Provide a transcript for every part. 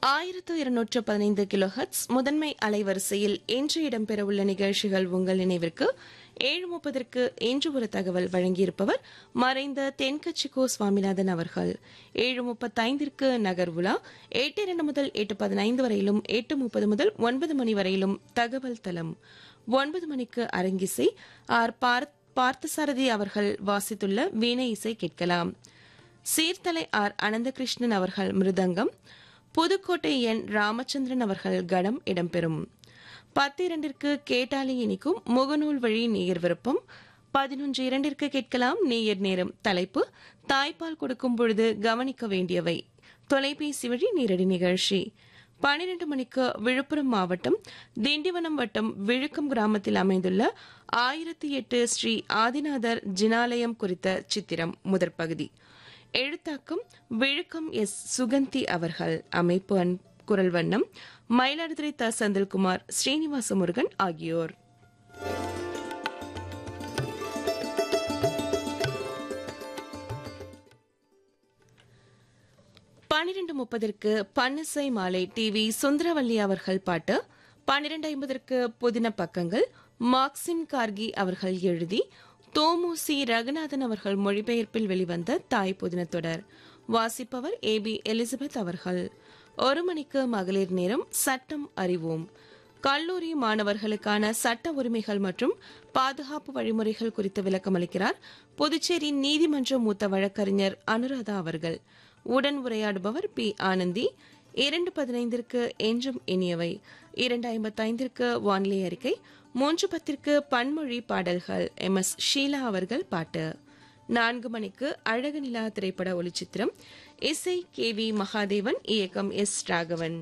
ஆயிரத்து இருநூற்று பதினைந்து கிலோ ஹட்ஸ் முதன்மை அலைவரிசையில் இன்று இடம்பெறவுள்ள நிகழ்ச்சிகள் உங்கள் நினைவிற்கு ஏழு முப்பதற்கு இன்று ஒரு தகவல் வழங்கியிருப்பவர் மறைந்த தென்கட்சி கோ சுவாமிநாதன் அவர்கள் ஏழு முப்பத்தைந்திற்கு நகர் உலா எட்டு இரண்டு முதல் எட்டு பதினைந்து வரையிலும் எட்டு முப்பது முதல் ஒன்பது மணி வரையிலும் தகவல் தளம் ஒன்பது மணிக்கு அரங்கிசை ஆர் பார்த் பார்த்தசாரதி அவர்கள் வாசித்துள்ள வீணை இசை கேட்கலாம் சீர்தலை ஆர் அனந்தகிருஷ்ணன் அவர்கள் மிருதங்கம் புதுக்கோட்டை என் ராமச்சந்திரன் அவர்கள் கடம் இடம்பெறும் பத்து இரண்டிற்கு கேட்டாலி இனிக்கும் முகநூல் வழி நேயர் விருப்பம் பதினொன்று இரண்டிற்கு கேட்கலாம் நேயர் நேரம் தலைப்பு தாய்ப்பால் கொடுக்கும் பொழுது கவனிக்க வேண்டியவை தொலைபேசி வழி நேரடி நிகழ்ச்சி பன்னிரண்டு மணிக்கு விழுப்புரம் மாவட்டம் திண்டிவனம் வட்டம் விழுக்கம் கிராமத்தில் அமைந்துள்ள ஆயிரத்தி எட்டு ஸ்ரீ ஆதிநாதர் ஜினாலயம் குறித்த சித்திரம் முதற் பகுதி எழுத்தாக்கம் விழுக்கம் எஸ் சுகந்தி அவர்கள் அமைப்பு அன் குரல் வண்ணம் மயிலாடுதுறை த செந்தில்குமார் ஸ்ரீனிவாச முருகன் ஆகியோர் பன்னிரண்டு முப்பதற்கு பன்னிசை மாலை டிவி சுந்தரவல்லி அவர்கள் பாட்டு பன்னிரண்டு ஐம்பதற்கு புதின பக்கங்கள் மார்க்சிம் கார்கி அவர்கள் எழுதி தோமுசி ரகுநாதன் அவர்கள் மொழிபெயர்ப்பில் வெளிவந்த தாய் புதின தொடர் வாசிப்பவர் ஏ பி எலிசபெத் அவர்கள் ஒரு மணிக்கு மகளிர் நேரம் சட்டம் அறிவோம் கல்லூரி மாணவர்களுக்கான சட்ட உரிமைகள் மற்றும் பாதுகாப்பு வழிமுறைகள் குறித்து விளக்கம் அளிக்கிறார் புதுச்சேரி நீதிமன்ற மூத்த வழக்கறிஞர் அனுராதா அவர்கள் உடன் உரையாடுபவர் பி ஆனந்தி இரண்டு பதினைந்திற்கு என்றும் இனியவை இரண்டு ஐம்பத்தைந்திற்கு வானிலை அறிக்கை மூன்று பத்திற்கு பன்மொழி பாடல்கள் எம் எஸ் ஷீலா அவர்கள் பாட்டு நான்கு மணிக்கு அழகு நிலா திரைப்பட ஒளிச்சித்திரம் இசை கே வி மகாதேவன் இயக்கம் எஸ் ராகவன்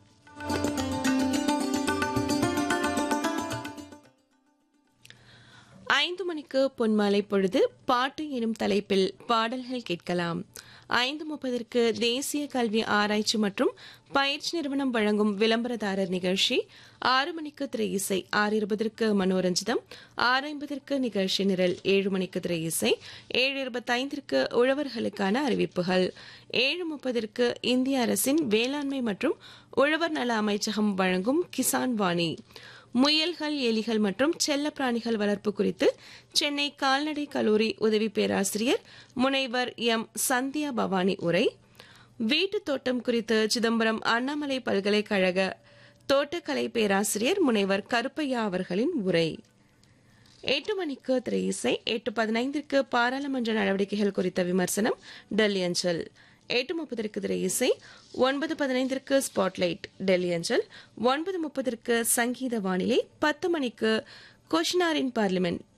ஐந்து மணிக்கு பொன்மாலை பொழுது பாட்டு எனும் தலைப்பில் பாடல்கள் கேட்கலாம் ஐந்து முப்பதற்கு தேசிய கல்வி ஆராய்ச்சி மற்றும் பயிற்சி நிறுவனம் வழங்கும் விளம்பரதாரர் நிகழ்ச்சி ஆறு மணிக்கு திரை இசை ஆறு இருபதற்கு மனோரஞ்சிதம் ஆறு ஐம்பதற்கு நிகழ்ச்சி நிரல் ஏழு மணிக்கு திரை இசை ஏழு இருபத்தைந்திற்கு உழவர்களுக்கான அறிவிப்புகள் ஏழு முப்பதற்கு இந்திய அரசின் வேளாண்மை மற்றும் உழவர் நல அமைச்சகம் வழங்கும் கிசான் வாணி முயல்கள் எலிகள் மற்றும் செல்ல பிராணிகள் வளர்ப்பு குறித்து சென்னை கால்நடை கல்லூரி உதவி பேராசிரியர் முனைவர் எம் சந்தியா பவானி உரை வீட்டு தோட்டம் குறித்து சிதம்பரம் அண்ணாமலை பல்கலைக்கழக தோட்டக்கலை பேராசிரியர் முனைவர் கருப்பையா அவர்களின் உரை எட்டு மணிக்கு திரை இசை எட்டு பதினைந்திற்கு பாராளுமன்ற நடவடிக்கைகள் குறித்த விமர்சனம் டெல்லி அஞ்சல் எட்டு முப்பதற்கு திரை இசை ஒன்பது பதினைந்திற்கு ஸ்பாட்லைட் டெல்லி அஞ்சல் ஒன்பது முப்பதற்கு சங்கீத வானிலை பத்து மணிக்கு கொஷினாரின் பார்லிமெண்ட்